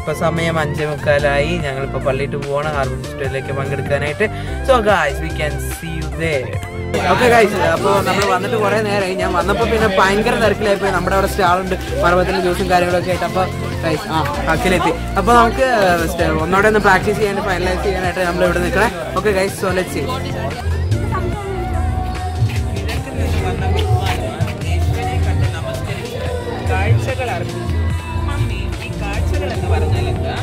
ഇപ്പൊ സമയം അഞ്ചേ മുക്കാലായി ഞങ്ങളിപ്പോ പള്ളിയിട്ട് പോവാണ് ഹാർവസ്റ്റ് ഫെസ്റ്റിവലിലേക്ക് പങ്കെടുക്കാനായിട്ട് so guys we can see you ദേ ഓക്കെ ഗായ്സ് അപ്പോൾ നമ്മൾ വന്നിട്ട് കുറേ നേരമായി ഞാൻ വന്നപ്പോൾ പിന്നെ ഭയങ്കര തിരക്കിലായി പോയി നമ്മുടെ അവിടെ സ്റ്റാളുണ്ട് പർവ്വതത്തിലെ ജ്യൂസും കാര്യങ്ങളൊക്കെ ആയിട്ട് അപ്പോൾ ഗൈസ് ആ അക്കിലെത്തി അപ്പോൾ നമുക്ക് സ്റ്റെ- ഒന്നോടെ ഒന്ന് പ്രാക്ടീസ് ചെയ്യാൻ ഫൈനലൈസ് ചെയ്യാനായിട്ട് നമ്മൾ ഇവിടെ നിൽക്കണേ okay guys so let's see കാഴ്ചകൾ മമ്മി ഈ കാഴ്ചകൾ എന്ന് പറഞ്ഞാൽ എന്താ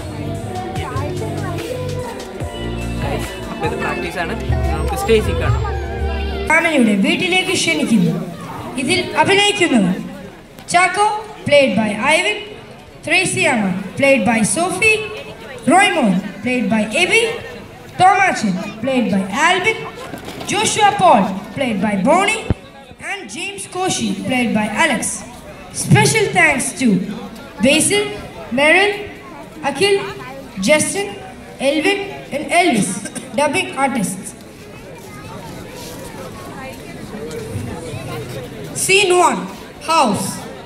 അപ്പൊ ഇത് പ്രാക്ടീസ് ആണ് നമുക്ക് സ്റ്റേജിൽ കാണാം ഫാമിലിയുടെ വീട്ടിലേക്ക് ക്ഷണിക്കുന്നു ഇതിൽ അഭിനയിക്കുന്നവർ Chacko played by Ivin Thresiamma played by Sophie Roymon played by Eby Thomachan played by Alvin Joshua Paul played by Boney and James Koshy played by Alex special thanks to Basil Meril Akhil Justin Elvin and Elvis dubbing artist Scene 1 House.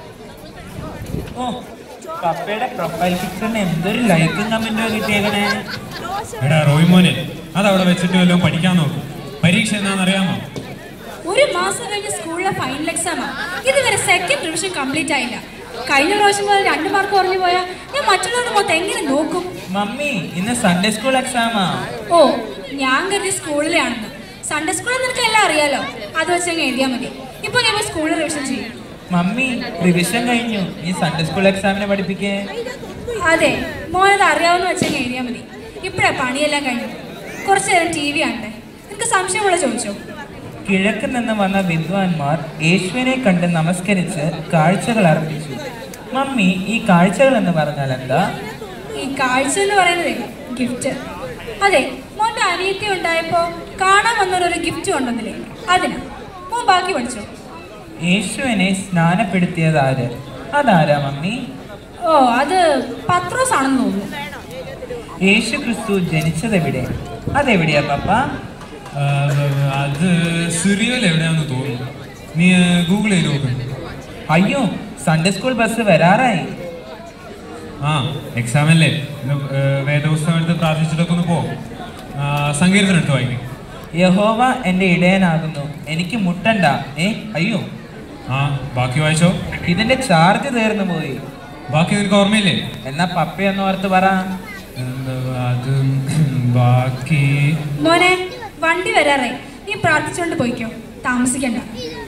ഓ പപ്പയുടെ പ്രൊഫൈൽ പിക്ചറിന് എന്തൊരു ലൈക്കും കമന്റോ കിട്ടിയേക്കണേ എടാ റോയ് മോനെ അതവിടെ വെച്ചിട്ട് വല്ലതും പഠിക്കാൻ നോക്കും പരീക്ഷ എന്താണെന്നറിയാമോ ഒരു മാസം കഴിഞ്ഞ് സ്കൂളിലെ ഫൈനൽ എക്സാമാ ഇതുവരെ സെക്കൻഡ് റിവിഷൻ കംപ്ലീറ്റ് ആയില്ല കഴിഞ്ഞ പ്രാവശ്യം പോലെ രണ്ട് മാർക്ക് കുറഞ്ഞു പോയാൽ ഞാൻ മറ്റുള്ളവരുടെ മൊത്തം എങ്ങനെ നോക്കും മമ്മി ഇന്ന് സൺഡേ സ്കൂൾ എക്സാമാ ഓ ഞാൻ കരുതി സ്കൂളിലാണെന്ന് സൺഡേ സ്കൂളിൽ നിനക്ക് എല്ലാം അറിയാലോ അത് വെച്ച് അങ്ങ് എഴുതിയാൽ മതി ഇപ്പൊ ഞാൻ സ്കൂളിൽ റിവിഷൻ ചെയ്യും മമ്മി റിവിഷൻ കഴിഞ്ഞു ഈ സൺഡേ സ്കൂൾ എക്സാമിനെ പഠിപ്പിക്കേ അതെ മോനത് അറിയാവുന്ന വെച്ച് അങ്ങ് എഴുതിയാൽ മതി ഇപ്പഴാ പണിയെല്ലാം കഴിഞ്ഞു കുറച്ചു നേരം ടി വി കാണട്ടെ നിനക്ക് സംശയമുള്ള ചോദിച്ചോ കിഴക്ക് നിന്ന് വന്ന വിദ്വാൻമാർ യേശുവിനെ കണ്ട് നമസ്കരിച്ച് കാഴ്ചകൾ അർപ്പിച്ചു മമ്മി ഈ കാഴ്ചകൾ എന്ന് പറഞ്ഞാൽ എന്താ ഈ കാഴ്ച എന്ന് പറയുന്നത് ഗിഫ്റ്റ് അതെ മോന്റെ അനിയത്തി ഉണ്ടായപ്പോ കാണാൻ വന്നൊരു ഗിഫ്റ്റ് കൊണ്ടുവന്നില്ലേ അതിനാ മോൻ ബാക്കി പഠിച്ചോ യേശുവിനെ സ്നാനപ്പെടുത്തിയത് ആര് അതാരാ മമ്മി ഓ അത് പത്രോസ് ആണെന്ന് തോന്നുന്നു യേശു ക്രിസ്തു ജനിച്ചതെവിടെ അതെവിടെയാ പപ്പ ആ, അത് സിറിയൽ എവിടെയാണെന്ന് തോന്നുന്നു നീ ഗൂഗിൾ ചെയ്ത് നോക്ക് അയ്യോ സൺഡേ സ്കൂൾ ബസ് വരാറായി ആ എക്സാം അല്ലേ ഇന്ന് ഏ, വേദപുസ്തകം എടുത്ത് പ്രാർത്ഥിച്ചിട്ടൊക്കെ ഒന്ന് പോ ആ, സങ്കീർത്തനം എടുത്ത് വായിക്കും യഹോവ എൻ്റെ ഇടയനാകുന്നു എനിക്ക് മുട്ടണ്ട ഏ അയ്യോ ആ ബാക്കി വായിച്ചോ ഇതിന്റെ ചാർജ് തീർന്നു പോയി ബാക്കി നിനക്ക് ഓർമ്മയില്ലേ എന്നാ പപ്പയൊന്ന് ഓർത്ത് പറ എന്താ, അത് ബാക്കി മോനെ വണ്ടി വരാറായി നീ പ്രാർത്ഥിച്ചുകൊണ്ട് പോയിക്കോ താമസിക്കണ്ട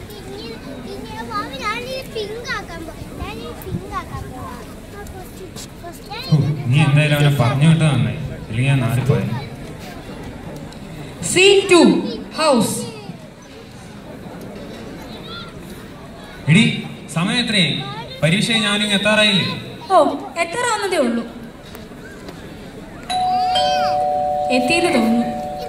ഹോ, നീ എന്തായാലും അവനെ പറഞ്ഞു വിട്ടത് നന്നായി അല്ലെങ്കിൽ ഞാൻ നാല് പോയത് Scene 2 House. എടി സമയം എത്രയായി പരീക്ഷ ഞാനും എത്താറായില്ലേ ഓ എത്ര ആവുന്നതേ ഉള്ളൂ എത്തിയെന്ന് തോന്നുന്നു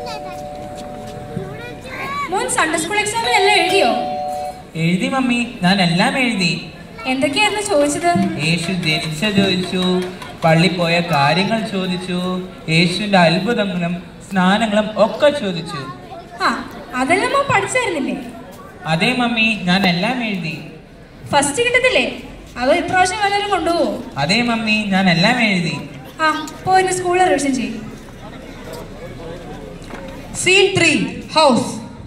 മോൻ സൺഡേ സ്കൂൾ എക്സാമിന് എല്ലാം എഴുതിയോ എഴുതി മമ്മി ഞാൻ എല്ലാം എഴുതി എന്തൊക്കെയായിരുന്നു ചോദിച്ചത് യേശു ജനിച്ച ചോദിച്ചു പള്ളി പോയ കാര്യങ്ങൾ ചോദിച്ചു യേശുവിന്റെ അത്ഭുതങ്ങളും സ്നാനങ്ങളും ഒക്കെ ചോദിച്ചു ആ അതെല്ലാം മോൻ പഠിച്ചായിരുന്നില്ലേ അതേ മമ്മി ഞാൻ എല്ലാം എഴുതി ഫസ്റ്റ് കിട്ടത്തില്ലേ അതോ ഇപ്രാവശ്യം വല്ലവരും കൊണ്ടുപോവോ അതേ മമ്മി ഞാൻ എല്ലാം എഴുതി ആ പോയി സ്കൂളിൽ റിവിഷൻ ചെയ്യും Scene 3 House.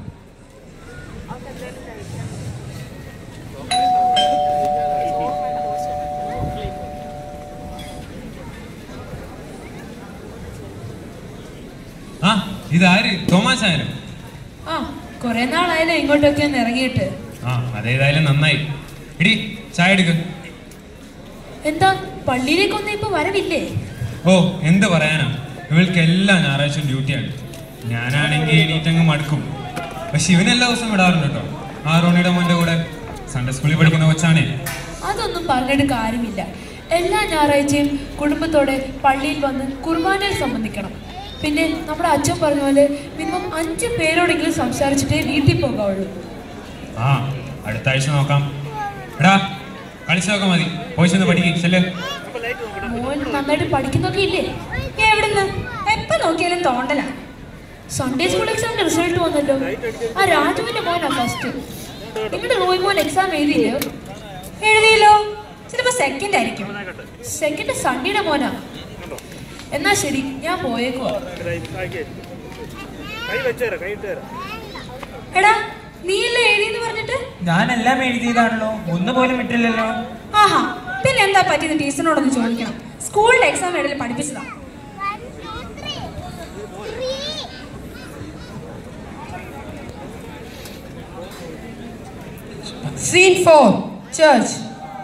ആ ഇതാര് തോമാസ് ആയാലും ആ കുറെ നാളായാലും ഇങ്ങോട്ടൊക്കെ ഒന്ന് ഇറങ്ങിയിട്ട് ആ അതേതായാലും നന്നായി എടി ചായ എടുക്ക് എന്താ പള്ളിയിലേക്കൊന്നും ഇപ്പൊ വരവില്ലേ ഓ എന്ത് പറയാനാ ഇവൾക്ക് എല്ലാ ഞായറാഴ്ചയും ഡ്യൂട്ടിയാണ് ഞാനാണെങ്കിൽ എണീറ്റങ്ങ് മടുക്കും പക്ഷെ ഇവൻ എല്ലാ ദിവസവും വിടാറുണ്ട് കേട്ടോ ആ റോണിയുടെ മോന്റെ കൂടെ സൺഡേ സ്കൂളിൽ പഠിക്കുന്ന കൊച്ചാണേ അതൊന്നും പറഞ്ഞിട്ട് കാര്യമില്ല എല്ലാ ഞായറാഴ്ചയും കുടുംബത്തോടെ പള്ളിയിൽ വന്ന് കുർബാനയിൽ സംബന്ധിക്കണം പിന്നെ നമ്മുടെ അച്ഛൻ പറഞ്ഞ പോലെ മിനിമം അഞ്ച് പേരോടെങ്കിലും സംസാരിച്ചിട്ടേ വീട്ടിൽ പോകാവുള്ളൂ ആ അടുത്ത ആഴ്ച നോക്കാം എടാ കളിച്ചു നോക്കാം മതി പോയി ചെന്ന് പഠിക്കും ചെല്ലേ മോൻ നന്നായിട്ട് പഠിക്കുന്നൊക്കെ ഇല്ലേ എവിടുന്ന് എപ്പോ നോക്കിയാലും തോണ്ടല സൺഡേ സ്കൂൾ എക്സാമിന്റെ റിസൾട്ട് വന്നല്ലോ ആ രാജുവിന്റെ മോനാ ഫസ്റ്റ് നിങ്ങളുടെ റോയ് മോൻ എക്സാം എഴുതിയില്ലോ എഴുതിയല്ലോ ചിലപ്പോ സെക്കൻഡ് ആയിരിക്കും സെക്കൻഡ് സൺഡേയുടെ മോനാ എന്നാ ശരി ഞാൻ പോയേക്കുവാ എടാ നീയല്ലേ എഴുതിയെന്ന് പറഞ്ഞിട്ട് ഞാനെല്ലാം എഴുതിയതാണല്ലോ ഒന്ന് പോലും വിട്ടില്ലല്ലോ ആഹാ പിന്നെ എന്താ പറ്റിയത് ടീച്ചറിനോടൊന്ന് ചോദിക്കണം സ്കൂളിൽ എക്സാം ഇടയിൽ പഠിപ്പിച്ചതാ Scene 4 Church.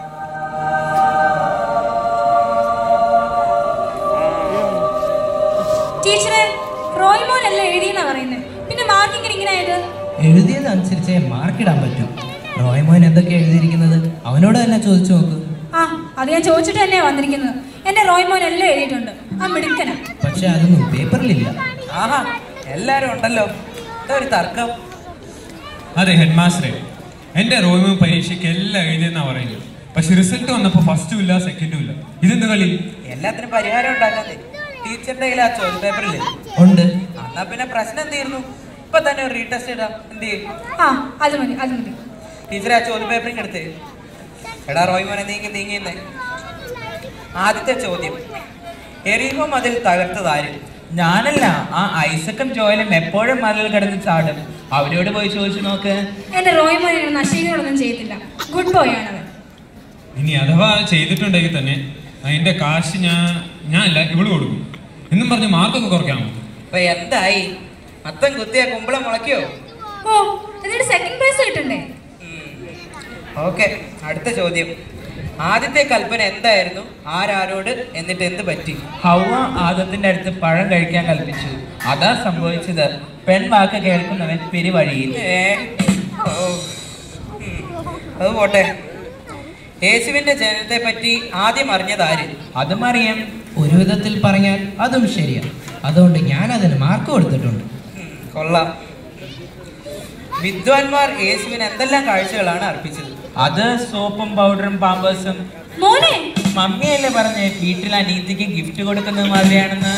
ടീച്ചറെ റോയ്മോൻ അല്ലേ എഴുതിയെന്നാ പറയുന്നത് പിന്നെ മാർക്കിങ്ങനെ ഇങ്ങനെ ആയത് എഴുതിയതനുസരിച്ചേ മാർക്കിടാൻ പറ്റും റോയ്മോൻ എന്തൊക്കെ എഴുതിയിരിക്കുന്നത് അവനോട് തന്നെ ചോദിച്ചു നോക്ക് ആ അത് ഞാൻ ചോദിച്ചിട്ട് തന്നെയാ വന്നിരിക്കുന്നത് എന്റെ റോയ്മോൻ എല്ലാം എഴുതിയിട്ടുണ്ട് ആ മിടുക്കനാ പക്ഷെ അതൊന്നും പേപ്പറിലില്ല ആഹാ എല്ലാരും ഉണ്ടല്ലോ എന്താ ഒരു തർക്കം അതെ ഹെഡ് മാസ്റ്ററെ എന്റെ റോമിയോ പരീക്ഷയ്ക്ക് എല്ലാം എഴുതിയെന്നാ പറയുന്നത് പക്ഷെ റിസൾട്ട് വന്നപ്പോ ഫസ്റ്റും ഇല്ല സെക്കൻഡും ഇല്ല ഇതെന്ത് കളി എല്ലാത്തിനും പരിഹാരം ഉണ്ടാക്കാതെ ടീച്ചറിന്റെ കയ്യിൽ ആ ചോദ്യ പേപ്പറില്ലേ ഉണ്ട് എന്നാ പിന്നെ പ്രശ്നം തീർന്നു ഇപ്പൊ തന്നെ ഒരു റീടെസ്റ്റ് ഇടാം എന്ത് ചെയ്യും ആ അത് മതി അത് മതി ടീച്ചറെ ആ ചോദ്യ പേപ്പറിങ് എടുത്ത് എടാ റോയ്മോനെ നീങ്ങി നീങ്ങിയെന്നേ ആദ്യത്തെ ചോദ്യം എറിയുമ്പോ അതിൽ തകർത്തത് ആര് ഞാനല്ല ആ ഐസക്കും ജോയലും എപ്പോഴും മതിൽ കിടന്ന് ചാടും അവരോട് പോയി ചോദിച്ചു നോക്ക് എന്റെ റോയ്മോൻ എന്നെ നശീകരണമൊന്നും ചെയ്യത്തില്ല ഗുഡ് ബോയ് ആണ് അവൻ ഇനി അഥവാ ചെയ്തിട്ടുണ്ടെങ്കിൽ തന്നെ അതിന്റെ കാശ് ഞാൻ ഞാൻ അല്ല ഇവള് കൊടുക്കും എന്നും പറഞ്ഞ് മാർക്കൊക്കെ കുറയ്ക്കാമോ അപ്പൊ എന്തായി അത്തം കുത്തിയ കുമ്പളം മുളയ്ക്കോ ഓ എന്നിട്ട് സെക്കൻഡ് പ്രൈസ് കിട്ടണ്ടേ ഓക്കെ അടുത്ത ചോദ്യം ആദ്യത്തെ കൽപ്പന എന്തായിരുന്നു ആരാരോട് എന്നിട്ട് എന്ത് പറ്റി ഹൗവ ആദത്തിന്റെ അടുത്ത് പഴം കഴിക്കാൻ കൽപ്പിച്ചു അതാ സംഭവിച്ചത് പെൺവാക്ക് കേൾക്കുന്നവൻ പിരിവഴിയിൽ ഏ, ഓ, ഉം, അത് പോട്ടെ യേശുവിന്റെ ജനനത്തെ പറ്റി ആദ്യം അറിഞ്ഞത് ആര് അതും അറിയാം ഒരു വിധത്തിൽ പറഞ്ഞാൽ അതും ശരിയാണ് അതുകൊണ്ട് ഞാൻ അതിന് മാർക്ക് കൊടുത്തിട്ടുണ്ട് ഉം, കൊള്ളാം വിദ്വാൻമാർ യേശുവിന് എന്തെല്ലാം കാഴ്ചകളാണ് അർപ്പിച്ചത് അത് സോപ്പും പൗഡറും പാമ്പേഴ്സും മോനെ മമ്മിയല്ലേ പറഞ്ഞേ വീട്ടിൽ അനീതിക്ക് ഗിഫ്റ്റ് കൊടുക്കുന്നത് മാതിരിയാണെന്ന്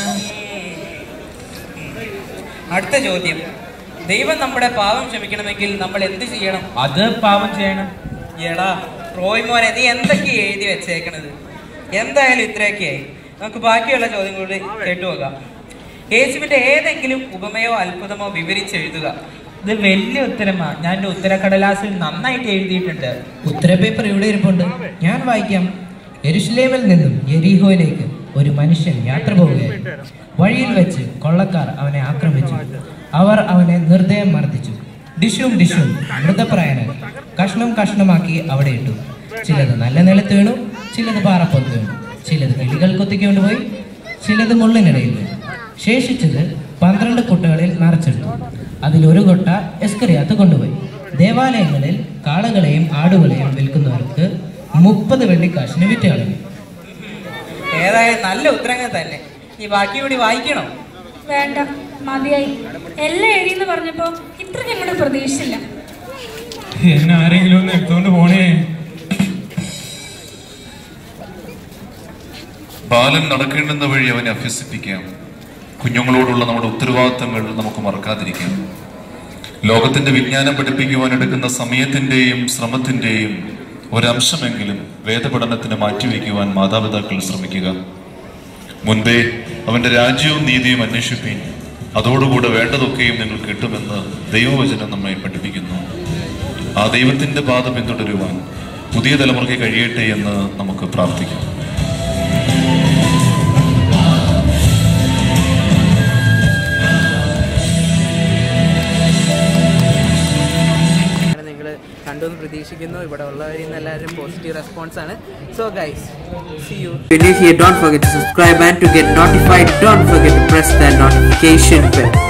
അടുത്ത ചോദ്യം ദൈവം നമ്മുടെ പാവം ക്ഷമിക്കണമെങ്കിൽ നമ്മൾ എന്ത് ചെയ്യണം അത് പാവം ചെയ്യണം എടാ റോയ് മോനെ നീ എന്തൊക്കെയാ എഴുതി വെച്ചേക്കണത് എന്തായാലും ഇത്രയൊക്കെയായി നമുക്ക് ബാക്കിയുള്ള ചോദ്യം കൂടി കേട്ടുപോകാം യേശുവിന്റെ ഏതെങ്കിലും ഉപമയോ അത്ഭുതമോ വിവരിച്ചെഴുതുക ഇത് വലിയ ഉത്തരമാ ഞാൻ എൻ്റെ ഉത്തരക്കടലാസിൽ നന്നായിട്ട് എഴുതിയിട്ടുണ്ട് ഉത്തര പേപ്പർ ഇവിടെ ഇരിപ്പുണ്ട് ഞാൻ വായിക്കാം എരുഷലേമിൽ നിന്നും എരീഹോയിലേക്ക് ഒരു മനുഷ്യൻ യാത്ര പോവുകയായിരുന്നു വഴിയിൽ വെച്ച് കൊള്ളക്കാർ അവനെ ആക്രമിച്ചു അവർ അവനെ നിർദ്ദയം മർദ്ദിച്ചു ഡിഷും ഡിഷും മൃതപ്രായനായി കഷ്ണം കഷ്ണമാക്കി അവിടെ ഇട്ടു ചിലത് നല്ല നിലത്ത് വീണു ചിലത് പാറപ്പുറത്ത് വീണു ചിലത് കിളികൾ കൊത്തിക്കൊണ്ടുപോയി ചിലത് മുള്ളിനിടയിൽ വീണു ശേഷിച്ചത് പന്ത്രണ്ട് കുട്ടകളിൽ നിറച്ചെടുത്തു അതിലൊരു കൊട്ട എസ്കറിയാത്ത് കൊണ്ടുപോയി ദേവാലയങ്ങളിൽ കാളകളെയും ആടുകളെയും വിൽക്കുന്നവർക്ക് മുപ്പത് വെള്ളിക്കാശിന് വിറ്റ് കളഞ്ഞു ഏതായാലും നല്ല ഉത്തരങ്ങൾ തന്നെ ഈ ബാക്കി കൂടി വായിക്കണോ വേണ്ട മതിയായി എല്ലാം എഴുതിയെന്ന് പറഞ്ഞപ്പോ ഇത്രയ്ക്ക് അങ്ങോട്ട് പ്രതീക്ഷിച്ചില്ല എന്നെ ആരെങ്കിലും ഒന്ന് എടുത്തോണ്ട് പോണേ ബാലൻ നടക്കേണ്ടുന്ന വഴി അവനെ അഭ്യസിപ്പിക്കാം കുഞ്ഞുങ്ങളോടുള്ള നമ്മുടെ ഉത്തരവാദിത്തങ്ങൾ നമുക്ക് മറക്കാതിരിക്കാം ലോകത്തിന്റെ വിജ്ഞാനം പഠിപ്പിക്കുവാൻ എടുക്കുന്ന സമയത്തിന്റെയും ശ്രമത്തിന്റെയും ഒരംശമെങ്കിലും വേദപഠനത്തിന് മാറ്റിവെക്കുവാൻ മാതാപിതാക്കൾ ശ്രമിക്കുക മുൻപേ അവന്റെ രാജ്യവും നീതിയും അന്വേഷിപ്പീൻ അതോടുകൂടെ വേണ്ടതൊക്കെയും നിങ്ങൾ കിട്ടുമെന്ന് ദൈവവചനം നമ്മെ പഠിപ്പിക്കുന്നു ആ ദൈവത്തിന്റെ പാത പിന്തുടരുവാൻ പുതിയ തലമുറയ്ക്ക് കഴിയട്ടെ എന്ന് നമുക്ക് പ്രാർത്ഥിക്കാം നിങ്ങൾ കണ്ടു എന്ന് പ്രതീക്ഷിക്കുന്നു ഇവിടെ ഉള്ളവരിൽ നിന്ന് എല്ലാവരും പോസിറ്റീവ് റെസ്പോൺസ് ആണ് so guys see you If you're new here, don't forget to subscribe and to get notified, don't forget to press that notification bell.